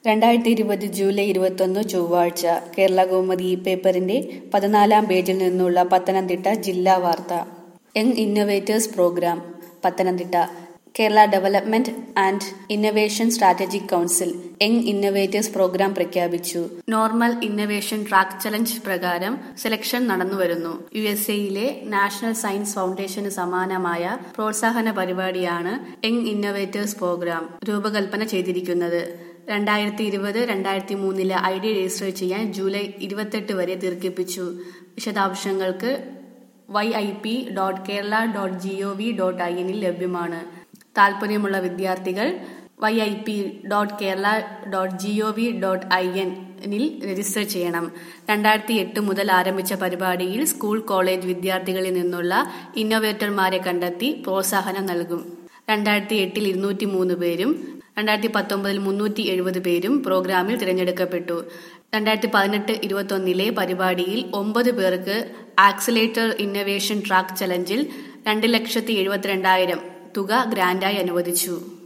രണ്ടായിരത്തി ഇരുപത് ജൂലൈ ഇരുപത്തൊന്ന് ചൊവ്വാഴ്ച കേരള കൗമുദി ഈ പേപ്പറിന്റെ പതിനാലാം പേജിൽ നിന്നുള്ള പത്തനംതിട്ട ജില്ലാ വാർത്ത young innovators program Pathanamthitta Kerala development and innovation strategic council young innovators program പ്രഖ്യാപിച്ചു നോർമൽ ഇന്നൊവേഷൻ ട്രാക്ക് ചലഞ്ച് പ്രകാരം സെലക്ഷൻ നടന്നുവരുന്നു യു എസ് എയിലെ നാഷണൽ സയൻസ് ഫൗണ്ടേഷന് സമാനമായ പ്രോത്സാഹന പരിപാടിയാണ് യങ് ഇന്നൊവേറ്റേഴ്സ് പ്രോഗ്രാം രൂപകൽപ്പന ചെയ്തിരിക്കുന്നത് രണ്ടായിരത്തി ഇരുപത് രണ്ടായിരത്തി മൂന്നിലെ ഐ ഡി രജിസ്റ്റർ ചെയ്യാൻ ജൂലൈ ഇരുപത്തെട്ട് വരെ ദീർഘിപ്പിച്ചു വിശദാംശങ്ങൾക്ക് Y I P dot Kerala dot G O V dot I എന്നിൽ ലഭ്യമാണ് താല്പര്യമുള്ള വിദ്യാർത്ഥികൾ Y I P dot Kerala dot G O V dot I എന്നിൽ രജിസ്റ്റർ ചെയ്യണം രണ്ടായിരത്തി എട്ട് മുതൽ ആരംഭിച്ച പരിപാടിയിൽ സ്കൂൾ കോളേജ് വിദ്യാർത്ഥികളിൽ നിന്നുള്ള ഇന്നോവേറ്റർമാരെ കണ്ടെത്തി പ്രോത്സാഹനം നൽകും രണ്ടായിരത്തി എട്ടിൽ ഇരുന്നൂറ്റി മൂന്ന് പേരും രണ്ടായിരത്തി പത്തൊമ്പതിൽ മുന്നൂറ്റി എഴുപത് പേരും പ്രോഗ്രാമിൽ തിരഞ്ഞെടുക്കപ്പെട്ടു രണ്ടായിരത്തി പതിനെട്ട് ഇരുപത്തൊന്നിലെ പരിപാടിയിൽ ഒമ്പത് പേർക്ക് ആക്സിലേറ്റർ ഇന്നൊവേഷൻ ട്രാക്ക് ചലഞ്ചിൽ രണ്ട് ലക്ഷത്തി എഴുപത്തിരണ്ടായിരം തുക ഗ്രാന്റായി അനുവദിച്ചു